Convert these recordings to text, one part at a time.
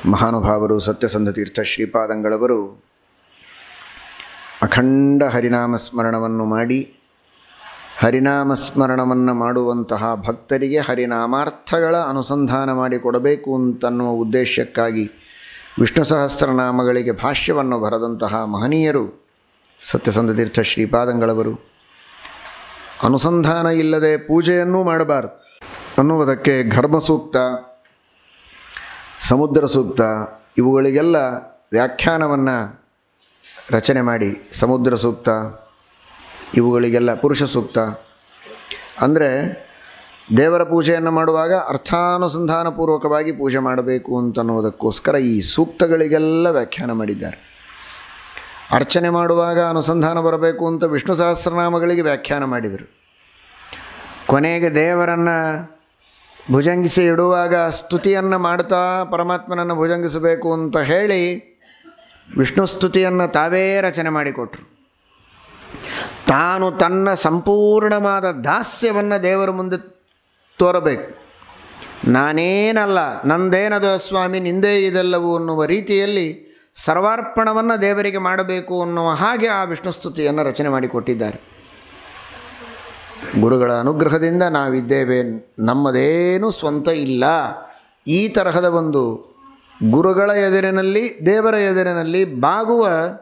ಮಹಾನುಭಾವರು ಸತ್ಯಸಂಧ ತೀರ್ಥ ಶ್ರೀಪಾದಂಗಳವರು ಅಖಂಡ ಹರಿನಾಮ ಸ್ಮರಣವನ್ನು ಮಾಡಿ ಹರಿನಾಮ ಸ್ಮರಣವನ್ನು ಮಾಡುವಂತಹ ಭಕ್ತರಿಗೆ ಹರಿನಾಮಾರ್ಥಗಳ ಅನುಸಂಧಾನ ಮಾಡಿಕೊಡಬೇಕು ಅಂತನ್ನುವ ಉದ್ದೇಶಕ್ಕಾಗಿ ವಿಷ್ಣು ಸಹಸ್ರನಾಮಗಳಿಗೆ ಭಾಷ್ಯವನ್ನು ಬರೆದಂತಹ ಮಹನೀಯರು ಸತ್ಯಸಂಧ ತೀರ್ಥ ಶ್ರೀಪಾದಂಗಳವರು ಅನುಸಂಧಾನ ಇಲ್ಲದೆ ಪೂಜೆಯನ್ನೂ ಮಾಡಬಾರದು ಅನ್ನುವುದಕ್ಕೆ ಘರ್ಮ ಸೂಕ್ತ ಸಮುದ್ರ ಸೂಕ್ತ ಇವುಗಳಿಗೆಲ್ಲ ವ್ಯಾಖ್ಯಾನವನ್ನು ರಚನೆ ಮಾಡಿ ಸಮುದ್ರ ಸೂಕ್ತ ಇವುಗಳಿಗೆಲ್ಲ ಪುರುಷ ಸೂಕ್ತ ಅಂದರೆ ದೇವರ ಪೂಜೆಯನ್ನು ಮಾಡುವಾಗ ಅರ್ಥಾನುಸಂಧಾನಪೂರ್ವಕವಾಗಿ ಪೂಜೆ ಮಾಡಬೇಕು ಅಂತನ್ನುವುದಕ್ಕೋಸ್ಕರ ಈ ಸೂಕ್ತಗಳಿಗೆಲ್ಲ ವ್ಯಾಖ್ಯಾನ ಮಾಡಿದ್ದಾರೆ ಅರ್ಚನೆ ಮಾಡುವಾಗ ಅನುಸಂಧಾನ ಬರಬೇಕು ಅಂತ ವಿಷ್ಣು ಸಹಸ್ರನಾಮಗಳಿಗೆ ವ್ಯಾಖ್ಯಾನ ಮಾಡಿದರು ಕೊನೆಗೆ ದೇವರನ್ನು ಭುಜಂಗಿಸಿ ಇಡುವಾಗ ಸ್ತುತಿಯನ್ನು ಮಾಡ್ತಾ ಪರಮಾತ್ಮನನ್ನು ಭುಜಂಗಿಸಬೇಕು ಅಂತ ಹೇಳಿ ವಿಷ್ಣು ಸ್ತುತಿಯನ್ನು ತಾವೇ ರಚನೆ ಮಾಡಿಕೊಟ್ರು ತಾನು ತನ್ನ ಸಂಪೂರ್ಣವಾದ ದಾಸ್ಯವನ್ನು ದೇವರ ಮುಂದೆ ತೋರಬೇಕು ನಾನೇನಲ್ಲ ನಂದೇನದು ಸ್ವಾಮಿ ನಿಂದೇ ಇದೆಲ್ಲವು ಅನ್ನುವ ರೀತಿಯಲ್ಲಿ ಸರ್ವಾರ್ಪಣವನ್ನು ದೇವರಿಗೆ ಮಾಡಬೇಕು ಅನ್ನುವ ಹಾಗೆ ಆ ವಿಷ್ಣು ಸ್ತುತಿಯನ್ನು ರಚನೆ ಮಾಡಿಕೊಟ್ಟಿದ್ದಾರೆ ಗುರುಗಳ ಅನುಗ್ರಹದಿಂದ ನಾವಿದ್ದೇವೆ ನಮ್ಮದೇನೂ ಸ್ವಂತ ಇಲ್ಲ ಈ ತರಹದ ಒಂದು ಗುರುಗಳ ಎದುರಿನಲ್ಲಿ ದೇವರ ಎದುರಿನಲ್ಲಿ ಬಾಗುವ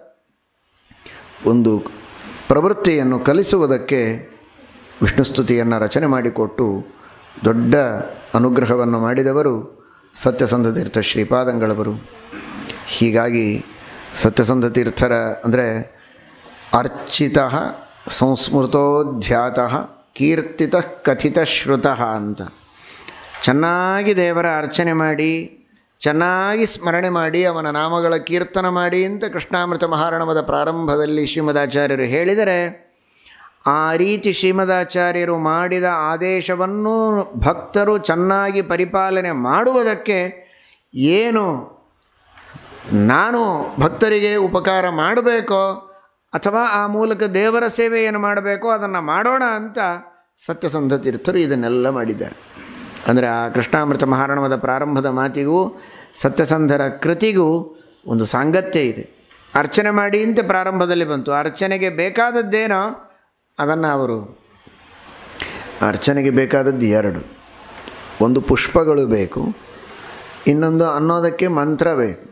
ಒಂದು ಪ್ರವೃತ್ತಿಯನ್ನು ಕಲಿಸುವುದಕ್ಕೆ ವಿಷ್ಣುಸ್ತುತಿಯನ್ನು ರಚನೆ ಮಾಡಿಕೊಟ್ಟು ದೊಡ್ಡ ಅನುಗ್ರಹವನ್ನು ಮಾಡಿದವರು ಸತ್ಯಸಂಧ ತೀರ್ಥ ಶ್ರೀಪಾದಂಗಳವರು ಹೀಗಾಗಿ ಸತ್ಯಸಂಧ ತೀರ್ಥರ ಅಂದರೆ ಅರ್ಚಿತ ಸಂಸ್ಮೃತೋಧ್ಯಾತ ಕೀರ್ತಿತ ಕಥಿತ ಶ್ರುತಃ ಅಂತ ಚೆನ್ನಾಗಿ ದೇವರ ಅರ್ಚನೆ ಮಾಡಿ ಚೆನ್ನಾಗಿ ಸ್ಮರಣೆ ಮಾಡಿ ಅವನ ನಾಮಗಳ ಕೀರ್ತನ ಮಾಡಿ ಅಂತ ಕೃಷ್ಣಾಮೃತ ಮಹಾರಣವದ ಪ್ರಾರಂಭದಲ್ಲಿ ಶ್ರೀಮದಾಚಾರ್ಯರು ಹೇಳಿದರೆ ಆ ರೀತಿ ಶ್ರೀಮದಾಚಾರ್ಯರು ಮಾಡಿದ ಆದೇಶವನ್ನು ಭಕ್ತರು ಚೆನ್ನಾಗಿ ಪರಿಪಾಲನೆ ಮಾಡುವುದಕ್ಕೆ ಏನು ನಾನು ಭಕ್ತರಿಗೆ ಉಪಕಾರ ಮಾಡಬೇಕೋ ಅಥವಾ ಆ ಮೂಲಕ ದೇವರ ಸೇವೆಯನ್ನು ಮಾಡಬೇಕೋ ಅದನ್ನು ಮಾಡೋಣ ಅಂತ ಸತ್ಯಸಂಧ ತೀರ್ಥರು ಇದನ್ನೆಲ್ಲ ಮಾಡಿದ್ದಾರೆ ಅಂದರೆ ಆ ಕೃಷ್ಣಾಮೃತ ಮಹಾರಣವದ ಪ್ರಾರಂಭದ ಮಾತಿಗೂ ಸತ್ಯಸಂಧರ ಕೃತಿಗೂ ಒಂದು ಸಾಂಗತ್ಯ ಇದೆ ಅರ್ಚನೆ ಮಾಡಿ ಅಂತ ಪ್ರಾರಂಭದಲ್ಲಿ ಬಂತು ಅರ್ಚನೆಗೆ ಬೇಕಾದದ್ದೇನೋ ಅದನ್ನು ಅವರು ಅರ್ಚನೆಗೆ ಬೇಕಾದದ್ದು ಎರಡು ಒಂದು ಪುಷ್ಪಗಳು ಬೇಕು ಇನ್ನೊಂದು ಅನ್ನೋದಕ್ಕೆ ಮಂತ್ರ ಬೇಕು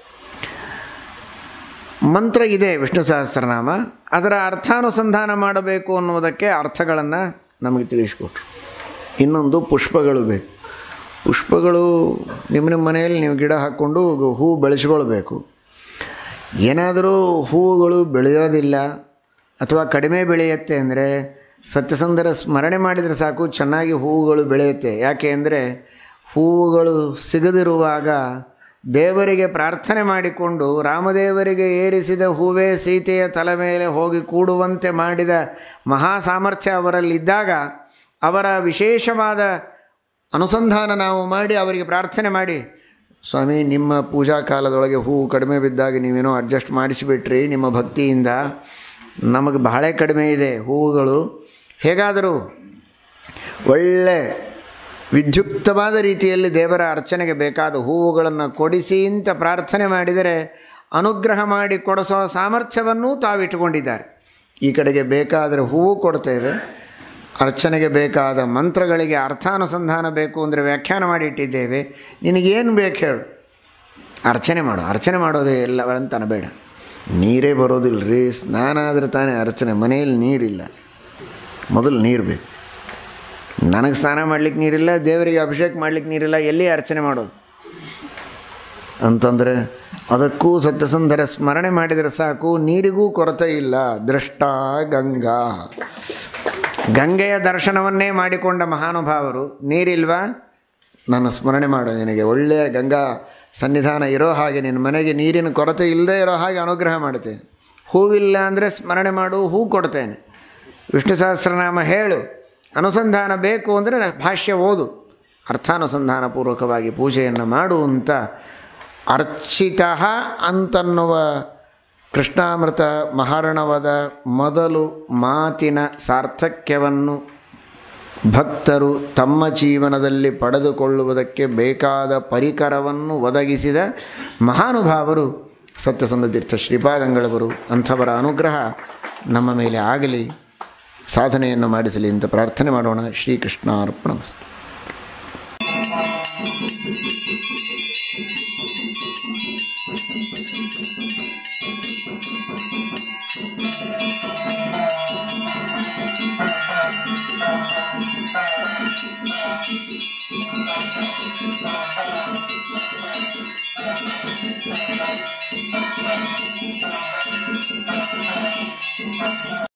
ಮಂತ್ರ ಇದೆ ವಿಷ್ಣು ಸಹಸ್ರನಾಮ ಅದರ ಅರ್ಥಾನುಸಂಧಾನ ಮಾಡಬೇಕು ಅನ್ನುವುದಕ್ಕೆ ಅರ್ಥಗಳನ್ನು ನಮಗೆ ತಿಳಿಸ್ಕೊಟ್ರು ಇನ್ನೊಂದು ಪುಷ್ಪಗಳು ಬೇಕು ಪುಷ್ಪಗಳು ನಿಮ್ಮ ನಿಮ್ಮ ಮನೆಯಲ್ಲಿ ನೀವು ಗಿಡ ಹಾಕ್ಕೊಂಡು ಹೂ ಬೆಳೆಸ್ಕೊಳ್ಬೇಕು ಏನಾದರೂ ಹೂವುಗಳು ಬೆಳೆಯೋದಿಲ್ಲ ಅಥವಾ ಕಡಿಮೆ ಬೆಳೆಯುತ್ತೆ ಅಂದರೆ ಸತ್ಯಸಂಧರ ಸ್ಮರಣೆ ಮಾಡಿದರೆ ಸಾಕು ಚೆನ್ನಾಗಿ ಹೂವುಗಳು ಬೆಳೆಯುತ್ತೆ ಯಾಕೆ ಅಂದರೆ ಹೂವುಗಳು ಸಿಗದಿರುವಾಗ ದೇವರಿಗೆ ಪ್ರಾರ್ಥನೆ ಮಾಡಿಕೊಂಡು ರಾಮದೇವರಿಗೆ ಏರಿಸಿದ ಹೂವೇ ಸೀತೆಯ ತಲೆ ಮೇಲೆ ಹೋಗಿ ಕೂಡುವಂತೆ ಮಾಡಿದ ಮಹಾ ಸಾಮರ್ಥ್ಯ ಅವರಲ್ಲಿದ್ದಾಗ ಅವರ ವಿಶೇಷವಾದ ಅನುಸಂಧಾನ ನಾವು ಮಾಡಿ ಅವರಿಗೆ ಪ್ರಾರ್ಥನೆ ಮಾಡಿ ಸ್ವಾಮಿ ನಿಮ್ಮ ಪೂಜಾ ಕಾಲದೊಳಗೆ ಹೂವು ಕಡಿಮೆ ಬಿದ್ದಾಗ ನೀವೇನೋ ಅಡ್ಜಸ್ಟ್ ಮಾಡಿಸಿಬಿಟ್ರಿ ನಿಮ್ಮ ಭಕ್ತಿಯಿಂದ ನಮಗೆ ಬಹಳ ಕಡಿಮೆ ಇದೆ ಹೂವುಗಳು ಹೇಗಾದರೂ ಒಳ್ಳೆ ವಿದ್ಯುಕ್ತವಾದ ರೀತಿಯಲ್ಲಿ ದೇವರ ಅರ್ಚನೆಗೆ ಬೇಕಾದ ಹೂವುಗಳನ್ನು ಕೊಡಿಸಿ ಅಂತ ಪ್ರಾರ್ಥನೆ ಮಾಡಿದರೆ ಅನುಗ್ರಹ ಮಾಡಿ ಕೊಡಿಸೋ ಸಾಮರ್ಥ್ಯವನ್ನೂ ತಾವಿಟ್ಟುಕೊಂಡಿದ್ದಾರೆ ಈ ಕಡೆಗೆ ಬೇಕಾದರೆ ಹೂವು ಕೊಡ್ತೇವೆ ಅರ್ಚನೆಗೆ ಬೇಕಾದ ಮಂತ್ರಗಳಿಗೆ ಅರ್ಥಾನುಸಂಧಾನ ಬೇಕು ಅಂದರೆ ವ್ಯಾಖ್ಯಾನ ಮಾಡಿ ಇಟ್ಟಿದ್ದೇವೆ ನಿನಗೇನು ಬೇಕು ಹೇಳು ಅರ್ಚನೆ ಮಾಡು ಅರ್ಚನೆ ಮಾಡೋದೇ ಎಲ್ಲ ಅಂತ ಅನಬೇಡ ನೀರೇ ಬರೋದಿಲ್ಲ ರೀ ಸ್ನಾನ ಆದರೆ ತಾನೇ ಅರ್ಚನೆ ಮನೆಯಲ್ಲಿ ನೀರಿಲ್ಲ ಮೊದಲು ನೀರು ಬೇಕು ನನಗೆ ಸ್ನಾನ ಮಾಡ್ಲಿಕ್ಕೆ ನೀರಿಲ್ಲ ದೇವರಿಗೆ ಅಭಿಷೇಕ ಮಾಡ್ಲಿಕ್ಕೆ ನೀರಿಲ್ಲ ಎಲ್ಲಿ ಅರ್ಚನೆ ಮಾಡೋದು ಅಂತಂದರೆ ಅದಕ್ಕೂ ಸತ್ಯಸಂಧರ ಸ್ಮರಣೆ ಮಾಡಿದರೆ ಸಾಕು ನೀರಿಗೂ ಕೊರತೆ ಇಲ್ಲ ದೃಷ್ಟ ಗಂಗಾ ಗಂಗೆಯ ದರ್ಶನವನ್ನೇ ಮಾಡಿಕೊಂಡ ಮಹಾನುಭಾವರು ನೀರಿಲ್ವಾ ನನ್ನ ಸ್ಮರಣೆ ಮಾಡು ನಿನಗೆ ಒಳ್ಳೆಯ ಗಂಗಾ ಸನ್ನಿಧಾನ ಇರೋ ಹಾಗೆ ನಿನ್ನ ಮನೆಗೆ ನೀರಿನ ಕೊರತೆ ಇಲ್ಲದೆ ಇರೋ ಹಾಗೆ ಅನುಗ್ರಹ ಮಾಡ್ತೇನೆ ಹೂವಿಲ್ಲ ಅಂದರೆ ಸ್ಮರಣೆ ಮಾಡು ಹೂ ಕೊಡ್ತೇನೆ ವಿಷ್ಣು ಸಹಸ್ರನಾಮ ಹೇಳು ಅನುಸಂಧಾನ ಬೇಕು ಅಂದರೆ ಭಾಷ್ಯ ಓದು ಅರ್ಥಾನುಸಂಧಾನಪೂರ್ವಕವಾಗಿ ಪೂಜೆಯನ್ನು ಮಾಡು ಅಂತ ಅರ್ಚಿತ ಅಂತನ್ನುವ ಕೃಷ್ಣಾಮೃತ ಮಹಾರಣವದ ಮೊದಲು ಮಾತಿನ ಸಾರ್ಥಕ್ಯವನ್ನು ಭಕ್ತರು ತಮ್ಮ ಜೀವನದಲ್ಲಿ ಪಡೆದುಕೊಳ್ಳುವುದಕ್ಕೆ ಬೇಕಾದ ಪರಿಕರವನ್ನು ಒದಗಿಸಿದ ಮಹಾನುಭಾವರು ಸತ್ಯಸಂಧ ತೀರ್ಥ ಶ್ರೀಪಾದಂಗಳವರು ಅಂಥವರ ಅನುಗ್ರಹ ನಮ್ಮ ಮೇಲೆ ಆಗಲಿ ಸಾಧನೆಯನ್ನು ಮಾಡಿಸಲಿ ಅಂತ ಪ್ರಾರ್ಥನೆ ಮಾಡೋಣ ಶ್ರೀಕೃಷ್ಣ ಅರ್ಪಣಮಸ್ತು Thank you.